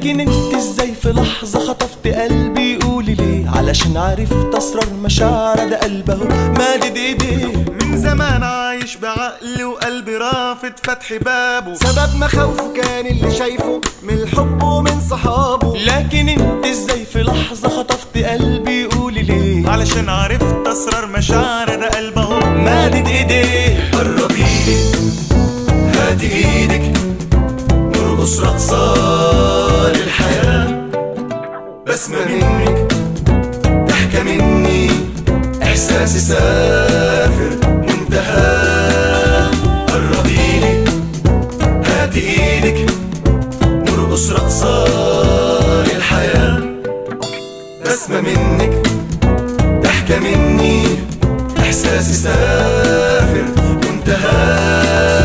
لكن انت ازاي في لحظة خطفت قلبي قولي ليه علشان عرفت اسرار مشاعر ده قلبه مادد ايديه من زمان عايش بعقلي وقلبي رافض فتح بابه سبب مخاوفه كان اللي شايفه من الحب ومن صحابه لكن انت ازاي في لحظة خطفت قلبي قولي ليه علشان عرفت اسرار مشاعر ده قلبه مادد ايديه قربيلي هاتي ايدك نرقص رقصة للحياة بسمة منك ضحكة مني احساسي سافر منتهى قربيلي هاتي ايدك نرقص رقصة للحياة بسمة منك ضحكة مني احساسي سافر منتهى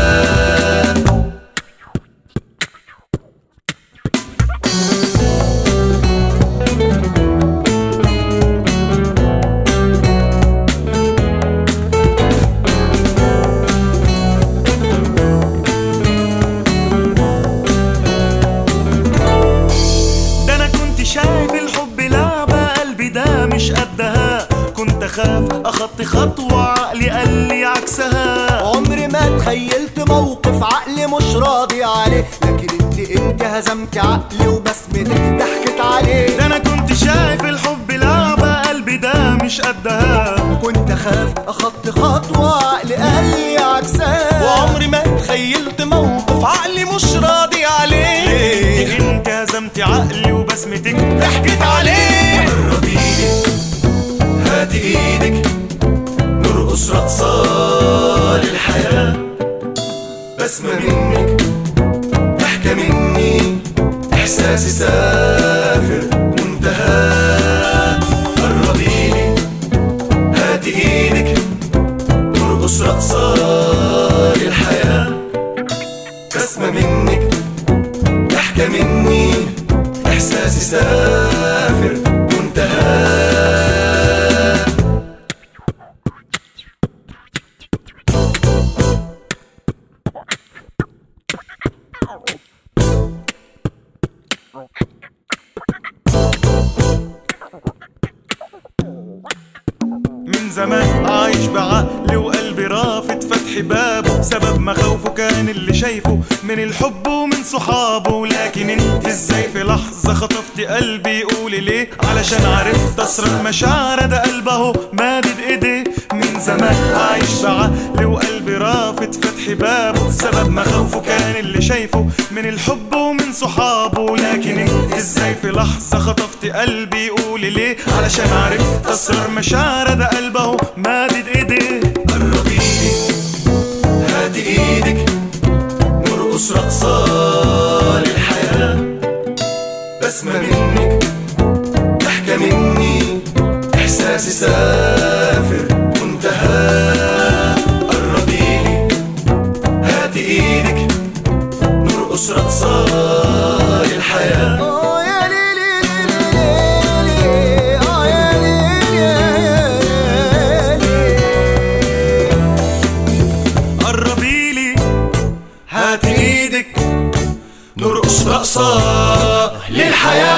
ده انا كنت شايف الحب لعبة قلبي ده مش قدها كنت اخاف اخطي خطوة عقلي قال لي عكسها عمري ما تخيلت موقف عقلي مش راضي عليه لكن انت انت هزمت عقلي وبسمتك ضحكت عليه ده انا كنت شايف الحب لعبة قلبي ده مش قدها كنت اخاف اخطي خطوة عقلي قال لي عكسها وعمري ما تخيلت موقف عقلي مش راضي عليه انت هزمت عقلي وبسمتك ضحكت عليه قربيلي هاتي ايدك نرقص رقصة للحياة بسمة منك ضحكة مني احساسي سافر منتهى قربيلي هاتي ايدك نرقص رقصة للحياة بسمة منك ضحكة مني احساسي سافر منتهى من زمان عايش بعقلي وقلبي رافض فتح بابه سبب مخاوفه كان اللي شايفه من الحب ومن صحابه لكن انت ازاي في لحظة خطفت قلبي قولي ليه علشان عرفت اسرار مشاعر ده قلبه مادد ايديه من زمان عايش بعقلي وقلبي رافض فتح بابه سبب مخاوفه كان اللي شايفه من الحب ومن صحابه لكن انت ازاي في لحظة خطفت قلبي قولي ليه علشان عرفت اسرار مشاعر ده قلبه مادد ايديه قربيلي هاتي ايدك نرقص رقصة للحياة بسمة منك ضحكة مني احساسي سافر منتهى قربيلي هاتي ايدك نرقص رقصة للحياة آه يا ليلي ليلي ليلي آه يا ليلي يا ليلي قربيلي هاتي ايدك نرقص رقصة للحياة